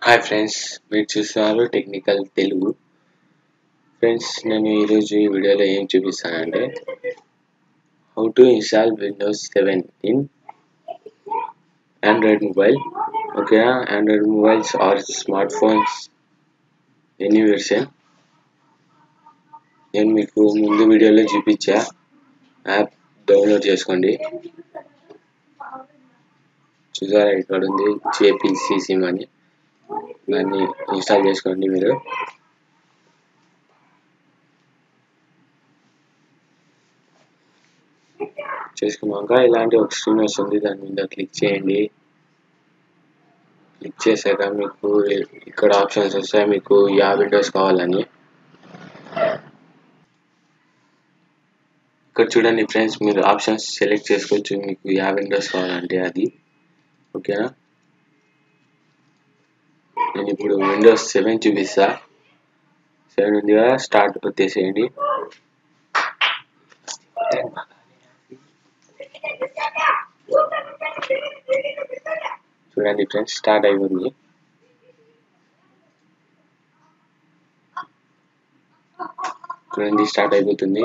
hi friends మీరు చూస్తున్నారు technical Telugu friends నేను ఈరోజు ఈ వీడియోలో ఏం చూపిస్తానంటే how to install Windows seven in Android mobile ఓకేనా Android mobiles or smart phones any version నేను మీకు ముందు వీడియోలో చూపించా యాప్ డౌన్లోడ్ చేసుకోండి చూసారా ఇక్కడ ఉంది జేపీసీ సిమ్ అని దాన్ని ఇన్స్టాల్ చేసుకోండి మీరు చేసుకున్నాక ఇలాంటి ఒక స్క్రీన్ వస్తుంది దాని మీద క్లిక్ చేయండి క్లిక్ చేశాక మీకు ఇక్కడ ఆప్షన్స్ వస్తాయి మీకు యా విండోస్ కావాలని ఇక్కడ చూడండి ఫ్రెండ్స్ మీరు ఆప్షన్స్ సెలెక్ట్ చేసుకోవచ్చు మీకు యా విండోస్ కావాలంటే అది ఓకేనా నేను ఇప్పుడు విండోస్ సెవెన్ చూపిస్తా సెవెన్ ఉంది కదా స్టార్ట్ వచ్చేసేయండి చూడండి ఫ్రెండ్స్ స్టార్ట్ అయిపోయింది చూడండి స్టార్ట్ అయిపోతుంది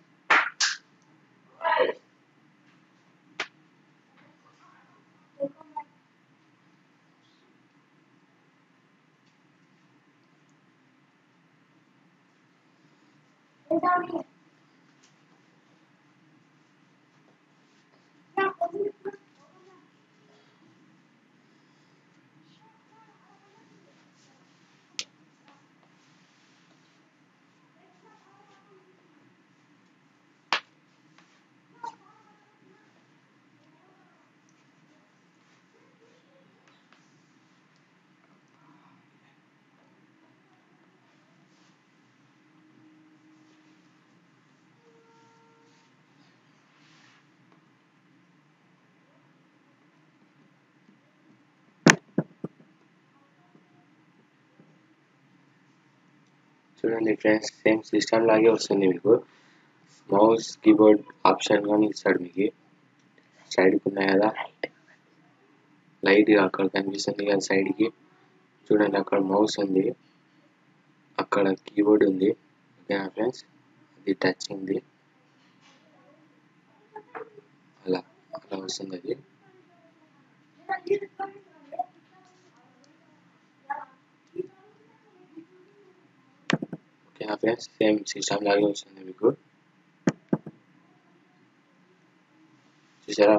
చూడండి ఫ్రెండ్స్ సేమ్ సిస్టమ్ లాగే వస్తుంది మీకు మౌస్ కీబోర్డ్ ఆప్షన్ కానీ ఇస్తాడు మీకు సైడ్కి ఉన్నాయి కదా లైట్గా అక్కడ కనిపిస్తుంది కదా సైడ్కి చూడండి అక్కడ మౌస్ ఉంది అక్కడ కీబోర్డ్ ఉంది ఓకేనా ఫ్రెండ్స్ అది టచ్ ఉంది అలా అలా వస్తుంది అది ఓకేనా ఫ్రెండ్స్ సేమ్ సిస్టమ్ లాగే వస్తుంది మీకు చూసారా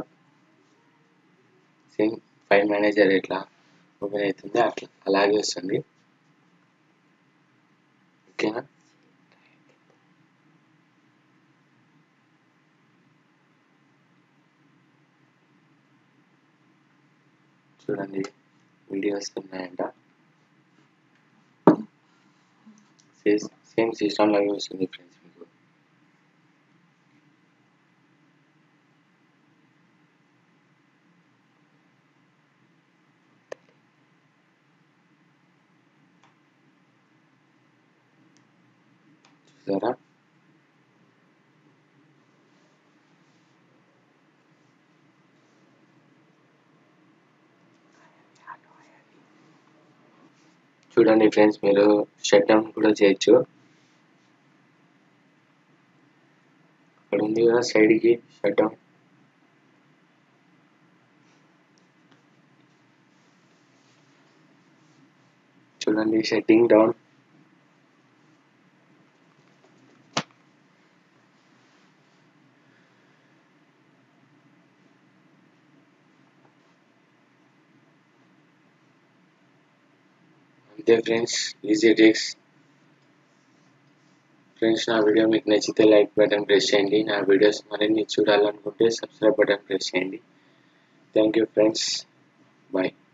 సేమ్ ఫైల్ మేనేజర్ ఎట్లా ఓపెన్ అవుతుంది అట్లా అలాగే వస్తుంది ఓకేనా చూడండి వీడియోస్ ఉన్నాయంట సేమ్ సిస్టమ్ లాగే వస్తుంది ఫ్రెండ్స్ మీకు చూసారా చూడండి ఫ్రెండ్స్ మీరు షట్ డౌన్ కూడా చేయొచ్చు అక్కడ ఉంది కదా సైడ్కి షట్ డౌన్ చూడండి షట్టింగ్ డౌన్ అంతే ఫ్రెండ్స్ ఈజీ ట్రిక్స్ ఫ్రెండ్స్ నా వీడియో మీకు నచ్చితే లైక్ బటన్ ప్రెస్ చేయండి నా వీడియోస్ మరిన్ని చూడాలనుకుంటే సబ్స్క్రైబ్ బటన్ ప్రెస్ చేయండి థ్యాంక్ యూ ఫ్రెండ్స్ బాయ్